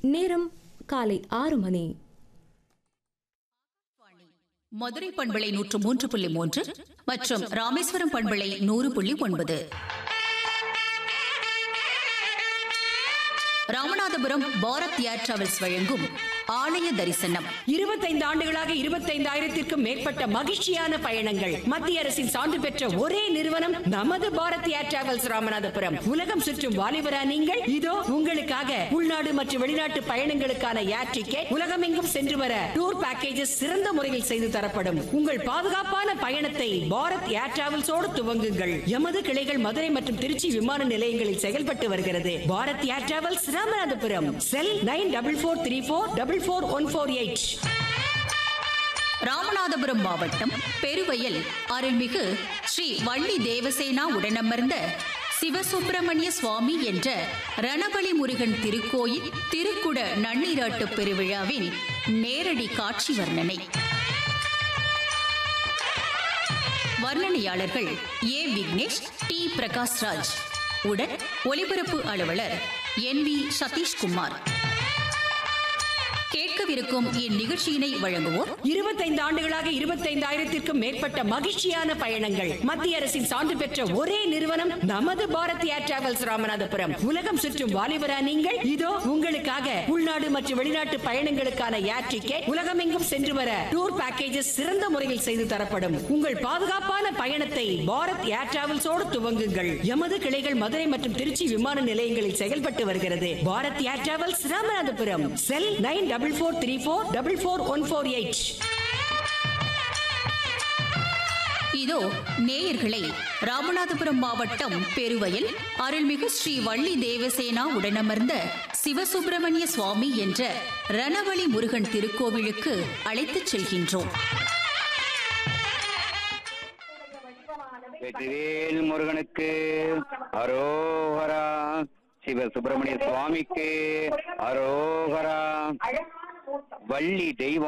நேரம் காலை ஆறு மணி மதுரை பண்பலை நூற்று மூன்று புள்ளி மூன்று மற்றும் ராமேஸ்வரம் பண்பலை நூறு புள்ளி ஒன்பது ராமநாதபுரம் பாரத் ஏர் டிராவல்ஸ் வழங்கும் ஆலய தரிசனம் இருபத்தைந்து ஆண்டுகளாக இருபத்தைந்தாயிரத்திற்கும் மேற்பட்ட மகிழ்ச்சியான பயணங்கள் மத்திய அரசின் சான்று பெற்ற ஒரே நிறுவனம் நமது பாரத் ஏர் டிராவல்ஸ் ராமநாதபுரம் உலகம் சுற்றும் வாலிபரா நீங்கள் இதோ உங்களுக்காக உள்நாடு மற்றும் வெளிநாட்டு பயணங்களுக்கான ஏர் டிக்கெட் உலகமெங்கும் சென்று வர டூர் பேக்கேஜஸ் சிறந்த முறையில் செய்து தரப்படும் உங்கள் பாதுகாப்பான பயணத்தை பாரத் ஏர் டிராவல்ஸோடு துவங்குங்கள் எமது கிளைகள் மதுரை மற்றும் திருச்சி விமான நிலையங்களில் செயல்பட்டு வருகிறது Bharat air travels Ramanathapuram cell nine double four three four double four one four eight Ramanathapuram மாவட்டம் பெருவயல் அருள்மிகு ஸ்ரீ வள்ளி தேவசேனா உடனமர்ந்த சிவசுப்பிரமணிய சுவாமி என்ற ரணபலி முருகன் திருக்கோயில் திருக்குட நன்னீராட்டு பெருவிழாவின் நேரடி காட்சி வர்ணனை வர்ணனையாளர்கள் ஏ விக்னேஷ் டி பிரகாஷ்ராஜ் உடன் ஒலிபரப்பு அலுவலர் என் வி சதீஷ்குமார் கேட்கவிருக்கும் இந்நிகழ்ச்சியினை வழங்குவோர் இருபத்தைந்து ஆண்டுகளாக இருபத்தைந்தாயிரத்திற்கும் மேற்பட்ட மகிழ்ச்சியான பயணங்கள் மத்திய அரசின் சான்று பெற்ற ஒரே நிறுவனம் நமது பாரத் ஏர் டிராவல்ஸ் ராமநாதபுரம் உலகம் சுற்றும் வாலிபரா நீங்கள் இதோ உங்களுக்காக உள்நாடு மற்றும் வெளிநாட்டு பயணங்களுக்கான ஏர் டிக்கெட் உலகமெங்கும் சென்று வர டூர் பேக்கேஜஸ் சிறந்த முறையில் செய்து தரப்படும் உங்கள் பாதுகாப்பான பயணத்தை பாரத் ஏர் டிராவல்ஸோடு துவங்குங்கள் எமது கிளைகள் மதுரை மற்றும் திருச்சி விமான நிலையங்களில் செயல்பட்டு வருகிறது Bharat air travels Ramanathapuram cell nine double four three four double four one four eight இதோ நேயர்களே ராமநாதபுரம் மாவட்டம் பெருவயல் அருள்மிகு ஸ்ரீ வள்ளி தேவசேனா உடனமர்ந்த சிவசுப்பிரமணிய சுவாமி என்ற ரணவழி முருகன் திருக்கோவிலுக்கு அழைத்துச் செல்கின்றோம் வெற்றிவேல் முருகனுக்கு அரோகரா சிவ சுப்பிரமணிய சுவாமிக்கு அரோகரா வள்ளி தெய்வம்